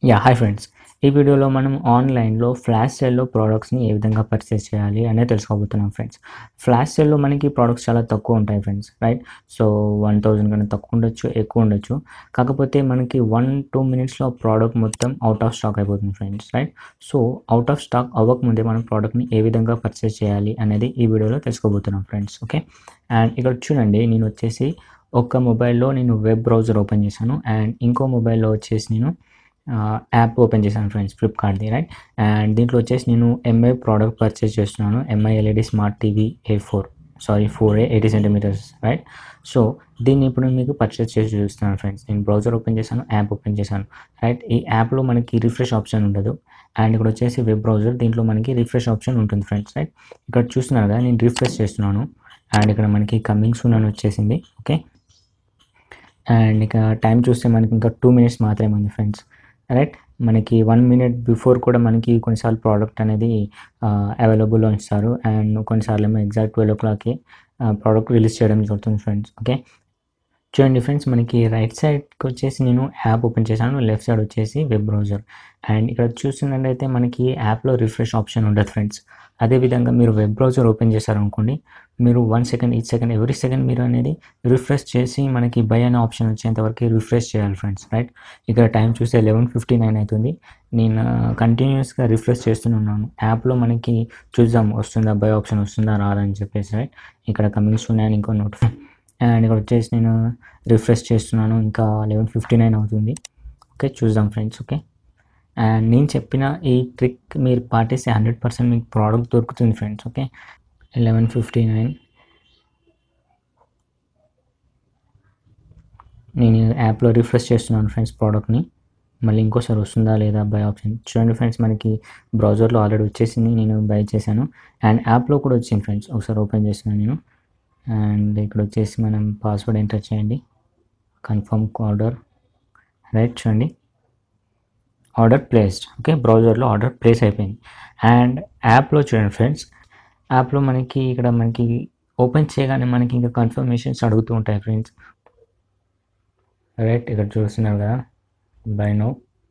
yeah hi friends ఈ వీడియోలో మనం ఆన్లైన్లో ఫ్లాష్ సేల్లో ప్రోడక్ట్స్ని ఏ విధంగా పర్చేస్ చేయాలి అనేది తెలుసుకోబోతున్నాం ఫ్రెండ్స్ ఫ్లాష్ సేల్లో మనకి ప్రోడక్ట్స్ చాలా తక్కువ ఉంటాయి friends right so one thousand కన్నా తక్కువ ఉండొచ్చు ఎక్కువ ఉండొచ్చు కాకపోతే మనకి వన్ టూ మినిట్స్లో ప్రోడక్ట్ మొత్తం అవుట్ ఆఫ్ స్టాక్ అయిపోతుంది friends right so out of stock అవ్వకముందే మనం ప్రోడక్ట్ని ఏ విధంగా పర్చేస్ చేయాలి అనేది ఈ వీడియోలో తెలుసుకోబోతున్నాం ఫ్రెండ్స్ ఓకే అండ్ ఇక్కడ చూడండి నేను వచ్చేసి ఒక మొబైల్లో నేను వెబ్ బ్రౌజర్ ఓపెన్ చేశాను అండ్ ఇంకో మొబైల్లో వచ్చేసి నేను యాప్ ఓపెన్ చేశాను ఫ్రెండ్స్ ఫ్లిప్కార్ట్ది రైట్ అండ్ దీంట్లో వచ్చేసి నేను ఎంఐ ప్రోడక్ట్ పర్చేస్ చేస్తున్నాను Mi LED smart TV A four sorry four A eighty centimetres right so దీన్ని ఇప్పుడు మీకు పర్చేస్ చేసి చూస్తున్నాను ఫ్రెండ్స్ నేను బ్రౌజర్ ఓపెన్ చేశాను యాప్ ఓపెన్ చేశాను రైట్ ఈ యాప్లో మనకి రిఫ్రెష్ ఆప్షన్ ఉండదు అండ్ ఇక్కడ వచ్చేసి వెబ్ బ్రౌజర్ దీంట్లో మనకి రిఫ్రెష్ ఆప్షన్ ఉంటుంది ఫ్రెండ్స్ రైట్ ఇక్కడ చూస్తున్నారు కదా నేను రిఫ్రెష్ చేస్తున్నాను అండ్ ఇక్కడ మనకి కమింగ్ సూన్ అని వచ్చేసింది ఓకే అండ్ ఇక టైం చూస్తే మనకి ఇంకా టూ మినిట్స్ మాత్రమే ఉంది ఫ్రెండ్స్ రైట్ మనకి వన్ మినిట్ బిఫోర్ కూడా మనకి కొన్నిసార్లు ప్రోడక్ట్ అనేది అవైలబుల్లో ఉంచుతారు అండ్ కొన్నిసార్లు ఏమో ఎగ్జాక్ట్ ట్వెల్వ్ ఓ క్లాక్కి ప్రోడక్ట్ రిలీజ్ చేయడం జరుగుతుంది ఫ్రెండ్స్ ఓకే చూడండి ఫ్రెండ్స్ మనకి రైట్ సైడ్కి వచ్చేసి నేను యాప్ ఓపెన్ చేశాను లెఫ్ట్ సైడ్ వచ్చేసి వెబ్ బ్రౌజర్ అండ్ ఇక్కడ చూస్తున్నట్టయితే మనకి యాప్లో రిఫ్రెష్ ఆప్షన్ ఉండదు ఫ్రెండ్స్ అదేవిధంగా మీరు వెబ్ బ్రౌజర్ ఓపెన్ చేశారనుకోండి మీరు one second each second every second మీరు అనేది రిఫ్రెష్ చేసి మనకి బై అనే ఆప్షన్ వచ్చేంత వరకు రిఫ్రెష్ చేయాలి ఫ్రెండ్స్ రైట్ ఇక్కడ టైం చూస్తే లెవెన్ ఫిఫ్టీ నైన్ అవుతుంది నేను కంటిన్యూస్గా రిఫ్రెష్ చేస్తున్నాను యాప్లో మనకి చూద్దాం వస్తుందా బై ఆప్షన్ వస్తుందా రాదా అని చెప్పేసి రైట్ ఇక్కడ కమింగ్స్ ఉన్నాయని ఇంకో నోట్ అండ్ ఇక్కడ వచ్చేసి నేను రిఫ్రెష్ చేస్తున్నాను ఇంకా లెవెన్ ఫిఫ్టీ నైన్ అవుతుంది ఓకే చూద్దాం ఫ్రెండ్స్ ఓకే అండ్ నేను చెప్పిన ఈ ట్రిక్ మీరు పాటిస్తే హండ్రెడ్ పర్సెంట్ మీకు ప్రోడక్ట్ దొరుకుతుంది friends okay eleven fifty nine నేను యాప్లో రిఫ్రెష్ చేస్తున్నాను ఫ్రెండ్స్ ప్రోడక్ట్ని మళ్ళీ ఇంకోసారి వస్తుందా లేదా బై ఆప్షన్ చూడండి ఫ్రెండ్స్ మనకి బ్రౌజర్లో ఆల్రెడీ వచ్చేసింది నేను బై చేశాను అండ్ యాప్లో కూడా వచ్చింది ఫ్రెండ్స్ ఒకసారి ఓపెన్ చేస్తున్నాను నేను అండ్ ఇక్కడ వచ్చేసి మనం పాస్వర్డ్ ఎంటర్ చేయండి కన్ఫర్మ్ ఆర్డర్ రైట్ చూడండి ఆర్డర్ ప్లేస్డ్ ఓకే బ్రౌజర్లో ఆర్డర్ ప్లేస్ అయిపోయింది అండ్ యాప్లో చూడండి ఫ్రెండ్స్ యాప్లో మనకి ఇక్కడ మనకి ఓపెన్ చేయగానే మనకి ఇంకా కన్ఫర్మేషన్స్ అడుగుతూ ఉంటాయి ఫ్రెండ్స్ రైట్ ఇక్కడ చూస్తున్నారు కదా బై నో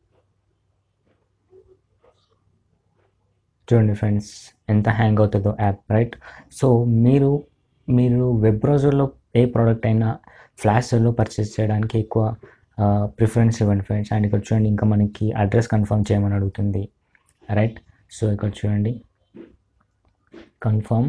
చూడండి ఫ్రెండ్స్ ఎంత హ్యాంగ్ అవుతుందో యాప్ రైట్ సో మీరు మీరు వెబ్ బ్రౌజర్లో ఏ ప్రోడక్ట్ అయినా ఫ్లాష్లో పర్చేస్ చేయడానికి ఎక్కువ ప్రిఫరెన్స్ ఇవ్వండి ఫ్రెండ్స్ అండ్ ఇక్కడ చూడండి ఇంకా మనకి అడ్రస్ కన్ఫర్మ్ చేయమని అడుగుతుంది రైట్ సో ఇక్కడ చూడండి కన్ఫర్మ్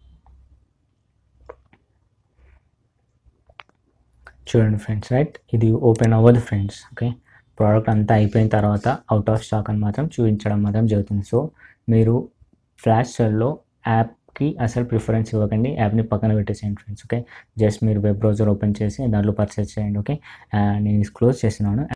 చూడండి ఫ్రెండ్స్ రైట్ ఇది ఓపెన్ అవ్వదు ఫ్రెండ్స్ ఓకే ప్రోడక్ట్ అంతా అయిపోయిన తర్వాత అవుట్ ఆఫ్ స్టాక్ అని మాత్రం చూపించడం మాత్రం జరుగుతుంది సో మీరు ఫ్లాష్ సెల్లో యాప్కి అసలు ప్రిఫరెన్స్ ఇవ్వకండి యాప్ని పక్కన పెట్టేసేయండి ఫ్రెండ్స్ ఓకే జస్ట్ మీరు వెబ్ బ్రౌజర్ ఓపెన్ చేసి దాంట్లో పర్చేస్ చేయండి ఓకే నేను క్లోజ్ చేస్తున్నాను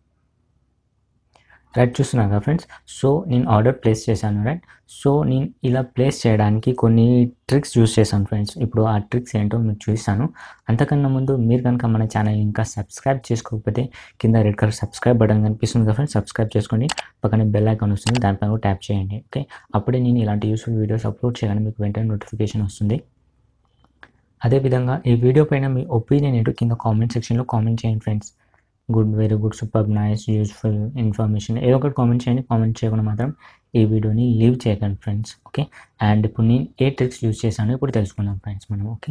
రైట్ చూస్తున్నాను కదా ఫ్రెండ్స్ సో నేను ఆర్డర్ ప్లేస్ చేశాను రైట్ సో నేను ఇలా ప్లేస్ చేయడానికి కొన్ని ట్రిక్స్ యూస్ చేశాను ఫ్రెండ్స్ ఇప్పుడు ఆ ట్రిక్స్ ఏంటో మీకు చూపిస్తాను అంతకన్నా ముందు మీరు కనుక మన ఛానల్ ఇంకా సబ్స్క్రైబ్ చేసుకోకపోతే కింద రెడ్ కలర్ సబ్స్క్రైబ్ బటన్ కనిపిస్తుంది కదా ఫ్రెండ్స్ సబ్స్క్రైబ్ చేసుకోండి పక్కన బెల్ ఐకాన్ వస్తుంది దానిపైన కూడా ట్యాప్ చేయండి ఓకే అప్పుడే నేను ఇలాంటి యూస్ఫుల్ వీడియోస్ అప్లోడ్ చేయగానే మీకు వెంటనే నోటిఫికేషన్ వస్తుంది అదేవిధంగా ఈ వీడియో పైన మీ ఒపీనియన్ ఏంటో కింద కామెంట్ సెక్షన్లో కామెంట్ చేయండి friends good very good super nice useful information ఏదో ఒకటి కామెంట్ చేయండి కామెంట్ చేయకుండా మాత్రం ఈ వీడియోని లీవ్ చేయకండి ఫ్రెండ్స్ ఓకే అండ్ ఇప్పుడు నేను ఏ ట్రిక్స్ యూజ్ చేశానో ఇప్పుడు తెలుసుకుందాం ఫ్రెండ్స్ మనం ఓకే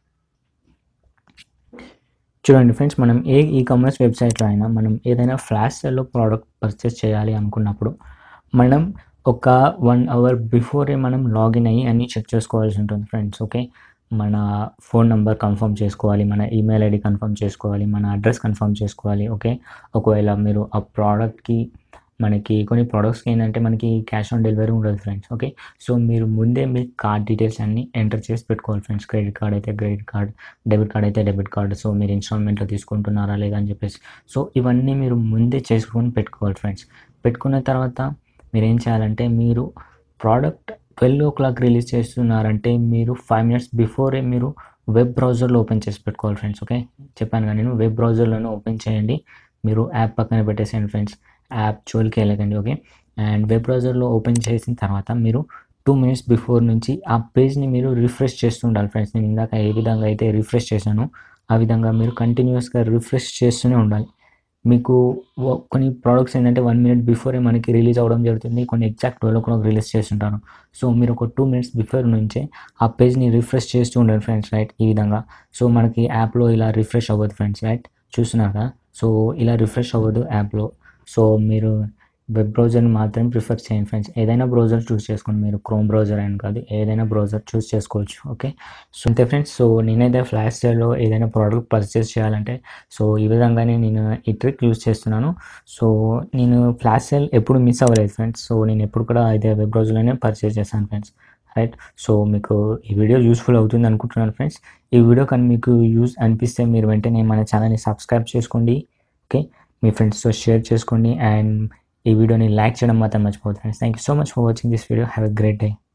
చూడండి ఫ్రెండ్స్ మనం ఏ ఈ కామర్స్ వెబ్సైట్లో అయినా మనం ఏదైనా ఫ్లాష్ సెల్లో ప్రోడక్ట్ పర్చేస్ చేయాలి అనుకున్నప్పుడు మనం ఒక వన్ అవర్ బిఫోరే మనం లాగిన్ అయ్యి అన్నీ చెక్ చేసుకోవాల్సి ఉంటుంది ఫ్రెండ్స్ ఓకే మన ఫోన్ నెంబర్ కన్ఫర్మ్ చేసుకోవాలి మన ఈమెయిల్ ఐడి కన్ఫర్మ్ చేసుకోవాలి మన అడ్రస్ కన్ఫర్మ్ చేసుకోవాలి ఓకే ఒకవేళ మీరు ఆ ప్రోడక్ట్కి మనకి కొన్ని ప్రోడక్ట్స్కి ఏంటంటే మనకి క్యాష్ ఆన్ డెలివరీ ఉండదు ఫ్రెండ్స్ ఓకే సో మీరు ముందే మీ కార్డ్ డీటెయిల్స్ అన్నీ ఎంటర్ చేసి పెట్టుకోవాలి ఫ్రెండ్స్ క్రెడిట్ కార్డ్ అయితే క్రెడిట్ కార్డ్ డెబిట్ కార్డ్ అయితే డెబిట్ కార్డ్ సో మీరు ఇన్స్టాల్మెంట్లో తీసుకుంటున్నారా లేదా అని చెప్పేసి సో ఇవన్నీ మీరు ముందే చేసుకొని పెట్టుకోవాలి ఫ్రెండ్స్ పెట్టుకున్న తర్వాత మీరు ఏం చేయాలంటే మీరు product twelve o'clock release చేస్తున్నారంటే మీరు ఫైవ్ మినిట్స్ బిఫోరే మీరు వెబ్ బ్రౌజర్లో ఓపెన్ చేసి పెట్టుకోవాలి ఫ్రెండ్స్ ఓకే చెప్పాను కానీ నేను వెబ్ బ్రౌజర్లోనే ఓపెన్ చేయండి మీరు యాప్ పక్కన పెట్టేసేయండి ఫ్రెండ్స్ యాప్ జోలికి వెళ్ళకండి ఓకే అండ్ వెబ్ బ్రౌజర్లో ఓపెన్ చేసిన తర్వాత మీరు టూ మినిట్స్ బిఫోర్ నుంచి ఆ పేజ్ని మీరు రిఫ్రెష్ చేస్తూ ఉండాలి ఫ్రెండ్స్ నేను ఇందాక ఏ విధంగా అయితే రిఫ్రెష్ చేశానో ఆ విధంగా మీరు కంటిన్యూస్గా రిఫ్రెష్ చేస్తూనే ఉండాలి మీకు వ- కొన్ని ప్రోడక్ట్స్ ఏంటంటే వన్ మినిట్ బిఫోరే మనకి రిలీజ్ అవ్వడం జరుగుతుంది కొన్ని ఎగ్జాక్ట్ ట్వెల్వ్ కూడా రిలీజ్ చేస్తుంటారు సో మీరు ఒక టూ మినిట్స్ బిఫోర్ నుంచే ఆ పేజ్ని రిఫ్రెష్ చేస్తూ ఉండండి ఫ్రెండ్స్ రైట్ ఈ విధంగా సో మనకి యాప్లో ఇలా రిఫ్రెష్ అవ్వదు ఫ్రెండ్స్ రైట్ చూస్తున్నారు కదా సో ఇలా రిఫ్రెష్ అవ్వదు యాప్లో సో మీరు వెబ్ బ్రౌజర్ని మాత్రమే ప్రిఫర్ చేయండి ఫ్రెండ్స్ ఏదైనా బ్రౌజర్ చూస్ చేసుకోండి మీరు క్రోమ్ బ్రౌజర్ అని కాదు ఏదైనా బ్రౌజర్ చూస్ చేసుకోవచ్చు ఓకే సో అంతే ఫ్రెండ్స్ సో నేనైతే ఫ్లాష్ సేల్లో ఏదైనా ప్రోడక్ట్ పర్చేస్ చేయాలంటే సో ఈ విధంగానే నేను ఈ ట్రిక్ యూస్ చేస్తున్నాను సో నేను ఫ్లాష్ సేల్ ఎప్పుడు మిస్ అవ్వలేదు ఫ్రెండ్స్ సో నేను ఎప్పుడు కూడా అయితే వెబ్ బ్రౌజర్లోనే పర్చేస్ చేశాను ఫ్రెండ్స్ రైట్ సో మీకు ఈ వీడియో యూస్ఫుల్ అవుతుంది అనుకుంటున్నాను ఫ్రెండ్స్ ఈ వీడియో కానీ మీకు యూజ్ అనిపిస్తే మీరు వెంటనే మన ఛానల్ని సబ్స్క్రైబ్ చేసుకోండి ఓకే మీ ఫ్రెండ్స్తో షేర్ చేసుకోండి అండ్ ఈ వీడియోని లైక్ చేయడం మాత్రం మర్చిపోతుంది friends thank you so much for watching this video have a great day